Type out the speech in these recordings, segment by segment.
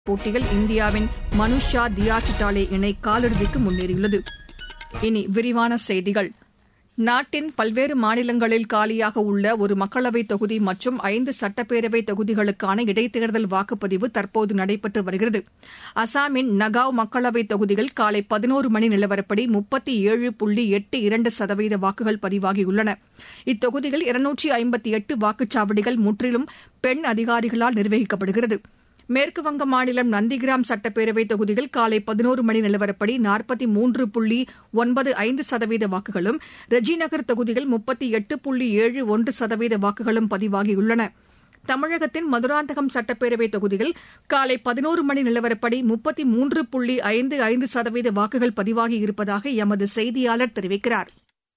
போட்டியில் இந்தியாவின் மனுஷா தியாச்சிட்டாலே இணை காலிறுதிக்கு முன்னேறியுள்ளது இனி விரிவான செய்திகள் நாட்டின் பல்வேறு மாநிலங்களில் காலியாக உள்ள ஒரு மக்களவைத் தொகுதி மற்றும் ஐந்து சட்டப்பேரவை தொகுதிகளுக்கான இடைத்தேர்தல் வாக்குப்பதிவு தற்போது நடைபெற்று வருகிறது அசாமின் நகாவ் மக்களவைத் தொகுதியில் காலை பதினோரு மணி நிலவரப்படி முப்பத்தி ஏழு புள்ளி எட்டு இரண்டு சதவீத வாக்குகள் பதிவாகியுள்ளன இத்தொகுதியில் இருநூற்றி ஐம்பத்தி எட்டு வாக்குச்சாவடிகள் முற்றிலும் பெண் அதிகாரிகளால் நிர்வகிக்கப்படுகிறது மேற்குவங்க மாநிலம் நந்திகிராம் சட்டப்பேரவை தொகுதியில் காலை பதினோரு மணி நிலவரப்படி நாற்பத்தி மூன்று புள்ளி ஒன்பது ஐந்து சதவீத வாக்குகளும் ரெஜிநகர் தொகுதியில் முப்பத்தி எட்டு புள்ளி ஏழு ஒன்று சதவீத வாக்குகளும் பதிவாகியுள்ளன தமிழகத்தின் மதுராந்தகம் சட்டப்பேரவை தொகுதியில் காலை பதினோரு மணி நிலவரப்படி முப்பத்தி மூன்று புள்ளி ஐந்து ஐந்து சதவீத வாக்குகள் பதிவாகியிருப்பதாக எமது செய்தியாளர் தெரிவிக்கிறார்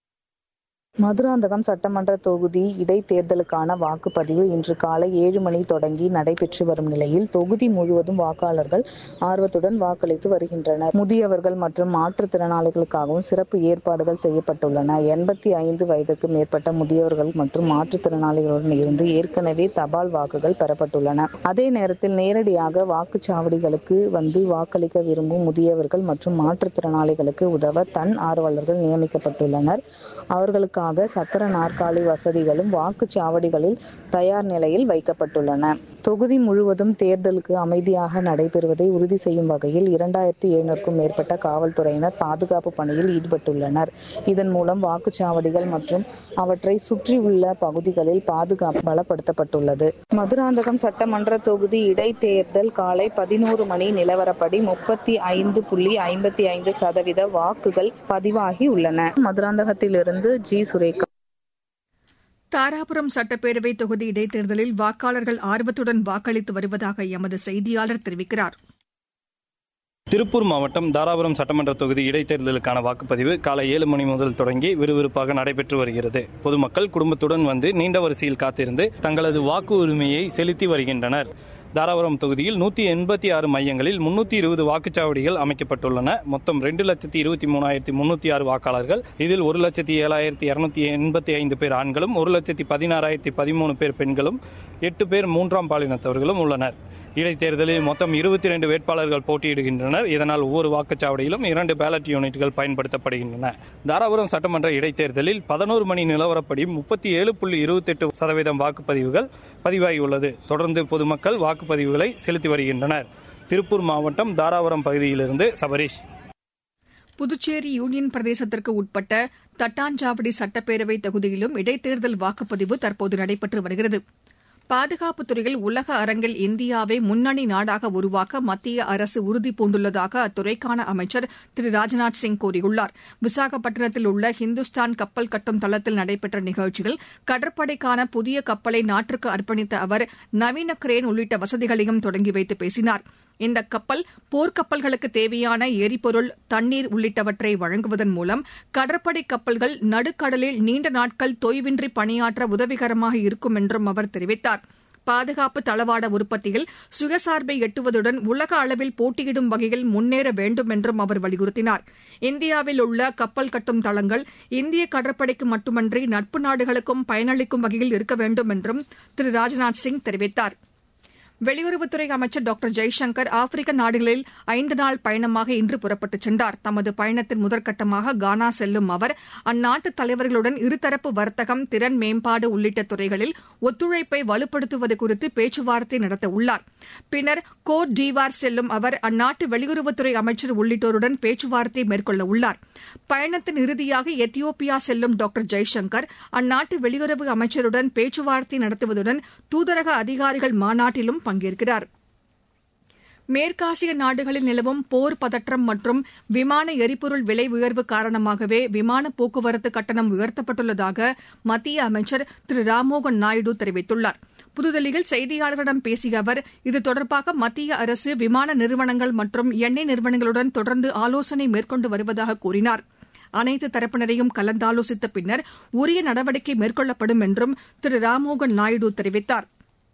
மதுராந்தகம் சட்டமன்ற தொகுதி இடைத்தேர்தலுக்கான வாக்குப்பதிவு இன்று காலை ஏழு மணி தொடங்கி நடைபெற்று வரும் நிலையில் தொகுதி முழுவதும் வாக்காளர்கள் ஆர்வத்துடன் வாக்களித்து வருகின்றனர் முதியவர்கள் மற்றும் மாற்றுத்திறனாளிகளுக்காகவும் சிறப்பு ஏற்பாடுகள் செய்யப்பட்டுள்ளன எண்பத்தி ஐந்து வயதுக்கு மேற்பட்ட முதியவர்கள் மற்றும் மாற்றுத்திறனாளிகளுடன் இருந்து ஏற்கனவே தபால் வாக்குகள் பெறப்பட்டுள்ளன அதே நேரத்தில் நேரடியாக வாக்குச்சாவடிகளுக்கு வந்து வாக்களிக்க விரும்பும் முதியவர்கள் மற்றும் மாற்றுத்திறனாளிகளுக்கு உதவ தன் ஆர்வலர்கள் நியமிக்கப்பட்டுள்ளனர் அவர்களுக்காக சக்கர நாற்காலி வசதிகளும் வாக்குச்சாவடிகளில் தயார் நிலையில் வைக்கப்பட்டுள்ளன தொகுதி முழுவதும் தேர்தலுக்கு அமைதியாக நடைபெறுவதை உறுதி செய்யும் வகையில் இரண்டாயிரத்தி எழுநூறுக்கும் மேற்பட்ட காவல்துறையினர் பாதுகாப்பு பணியில் ஈடுபட்டுள்ளனர் இதன் மூலம் வாக்குச்சாவடிகள் மற்றும் அவற்றை சுற்றியுள்ள பகுதிகளில் பாதுகாப்பு பலப்படுத்தப்பட்டுள்ளது மதுராந்தகம் சட்டமன்ற தொகுதி இடைத்தேர்தல் காலை பதினோரு மணி நிலவரப்படி முப்பத்தி ஐந்து புள்ளி ஐம்பத்தி ஐந்து சதவீத வாக்குகள் பதிவாகி உள்ளன மதுராந்தகத்திலிருந்து ஜி சுரேகா தாராபுரம் சட்டப்பேரவை தொகுதி இடைத்தேர்தலில் வாக்காளர்கள் ஆர்வத்துடன் வாக்களித்து வருவதாக எமது செய்தியாளர் தெரிவிக்கிறார் திருப்பூர் மாவட்டம் தாராபுரம் சட்டமன்ற தொகுதி இடைத்தேர்தலுக்கான வாக்குப்பதிவு காலை ஏழு மணி முதல் தொடங்கி விறுவிறுப்பாக நடைபெற்று வருகிறது பொதுமக்கள் குடும்பத்துடன் வந்து நீண்ட வரிசையில் காத்திருந்து தங்களது வாக்கு உரிமையை செலுத்தி வருகின்றனர் தாராபுரம் தொகுதியில் நூற்றி எண்பத்தி ஆறு மையங்களில் முன்னூற்றி இருபது வாக்குச்சாவடிகள் அமைக்கப்பட்டுள்ளன மொத்தம் ரெண்டு லட்சத்தி இருபத்தி மூணாயிரத்தி முன்னூற்றி ஆறு வாக்காளர்கள் இதில் ஒரு லட்சத்தி ஏழாயிரத்தி இருநூத்தி எண்பத்தி ஐந்து பேர் ஆண்களும் ஒரு லட்சத்தி பதினாறாயிரத்தி பதிமூணு பேர் பெண்களும் எட்டு பேர் மூன்றாம் பாலினத்தவர்களும் உள்ளனர் இடைத்தேர்தலில் மொத்தம் இருபத்தி ரெண்டு வேட்பாளர்கள் போட்டியிடுகின்றனர் இதனால் ஒவ்வொரு வாக்குச்சாவடியிலும் இரண்டு பேலட் யூனிட்கள் பயன்படுத்தப்படுகின்றன தாராபுரம் சட்டமன்ற இடைத்தேர்தலில் பதினோரு மணி நிலவரப்படி முப்பத்தி ஏழு புள்ளி இருபத்தெட்டு சதவீதம் வாக்குப்பதிவுகள் பதிவாகியுள்ளது தொடர்ந்து பொதுமக்கள் வாக்குப்பதிவுகளை செலுத்தி வருகின்றனர் திருப்பூர் மாவட்டம் தாராபுரம் பகுதியிலிருந்து சபரீஷ் புதுச்சேரி யூனியன் பிரதேசத்திற்கு உட்பட்ட தட்டாஞ்சாவடி சட்டப்பேரவை தொகுதியிலும் இடைத்தேர்தல் வாக்குப்பதிவு தற்போது நடைபெற்று வருகிறது பாதுகாப்புத் துறையில் உலக அரங்கில் இந்தியாவை முன்னணி நாடாக உருவாக்க மத்திய அரசு உறுதி பூண்டுள்ளதாக அத்துறைக்கான அமைச்சர் திரு ராஜ்நாத் சிங் கூறியுள்ளார் விசாகப்பட்டினத்தில் உள்ள ஹிந்துஸ்தான் கப்பல் கட்டும் தளத்தில் நடைபெற்ற நிகழ்ச்சியில் கடற்படைக்கான புதிய கப்பலை நாட்டிற்கு அர்ப்பணித்த அவர் நவீன கிரேன் உள்ளிட்ட வசதிகளையும் தொடங்கி வைத்து பேசினார் இந்த கப்பல் போர்க்கப்பல்களுக்கு தேவையான எரிபொருள் தண்ணீர் உள்ளிட்டவற்றை வழங்குவதன் மூலம் கடற்படை கப்பல்கள் நடுக்கடலில் நீண்ட நாட்கள் தொய்வின்றி பணியாற்ற உதவிகரமாக இருக்கும் என்றும் அவர் தெரிவித்தார் பாதுகாப்பு தளவாட உற்பத்தியில் சுயசார்பை எட்டுவதுடன் உலக அளவில் போட்டியிடும் வகையில் முன்னேற வேண்டும் என்றும் அவர் வலியுறுத்தினார் இந்தியாவில் உள்ள கப்பல் கட்டும் தளங்கள் இந்திய கடற்படைக்கு மட்டுமன்றி நட்பு நாடுகளுக்கும் பயனளிக்கும் வகையில் இருக்க வேண்டும் என்றும் திரு ராஜ்நாத் சிங் தெரிவித்தாா் வெளியுறவுத்துறை அமைச்சர் டாக்டர் ஜெய்சங்கர் ஆப்பிரிக்க நாடுகளில் ஐந்து நாள் பயணமாக இன்று புறப்பட்டுச் சென்றார் தமது பயணத்தின் முதற்கட்டமாக கானா செல்லும் அவர் அந்நாட்டு தலைவர்களுடன் இருதரப்பு வர்த்தகம் திறன் மேம்பாடு உள்ளிட்ட துறைகளில் ஒத்துழைப்பை வலுப்படுத்துவது குறித்து பேச்சுவார்த்தை நடத்த உள்ளார் பின்னர் கோட் டீவார் செல்லும் அவர் அந்நாட்டு வெளியுறவுத்துறை அமைச்சர் உள்ளிட்டோருடன் பேச்சுவார்த்தை மேற்கொள்ள உள்ளார் பயணத்தின் இறுதியாக எத்தியோப்பியா செல்லும் டாக்டர் ஜெய்சங்கர் அந்நாட்டு வெளியுறவு அமைச்சருடன் பேச்சுவார்த்தை நடத்துவதுடன் தூதரக அதிகாரிகள் மாநாட்டிலும் பங்கேற்கிறார் மேற்காசிய நாடுகளில் நிலவும் போர் பதற்றம் மற்றும் விமான எரிபொருள் விலை உயர்வு காரணமாகவே விமான போக்குவரத்து கட்டணம் உயர்த்தப்பட்டுள்ளதாக மத்திய அமைச்சர் திரு ராம்மோகன் நாயுடு தெரிவித்துள்ளார் புதுதில்லியில் செய்தியாளர்களிடம் பேசிய அவர் இது தொடர்பாக மத்திய அரசு விமான நிறுவனங்கள் மற்றும் எண்ணெய் நிறுவனங்களுடன் தொடர்ந்து ஆலோசனை மேற்கொண்டு வருவதாக கூறினார் அனைத்து தரப்பினரையும் கலந்தாலோசித்த பின்னர் உரிய நடவடிக்கை மேற்கொள்ளப்படும் என்றும் திரு ராம்மோகன் நாயுடு தெரிவித்தார்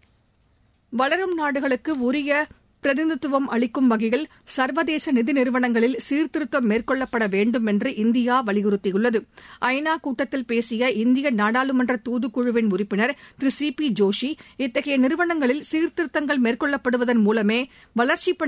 வளரும் நாடுகளுக்கு உரிய பிரதிநிதித்துவம் அளிக்கும் வகையில் சர்வதேச நிதி நிறுவனங்களில் சீர்திருத்தம் மேற்கொள்ளப்பட வேண்டும் என்று இந்தியா வலியுறுத்தியுள்ளது ஐநா கூட்டத்தில் பேசிய இந்திய நாடாளுமன்ற தூதுக்குழுவின் உறுப்பினர் திரு சி பி ஜோஷி இத்தகைய நிறுவனங்களில் சீர்திருத்தங்கள் மேற்கொள்ளப்படுவதன் மூலமே வளர்ச்சிப் பணி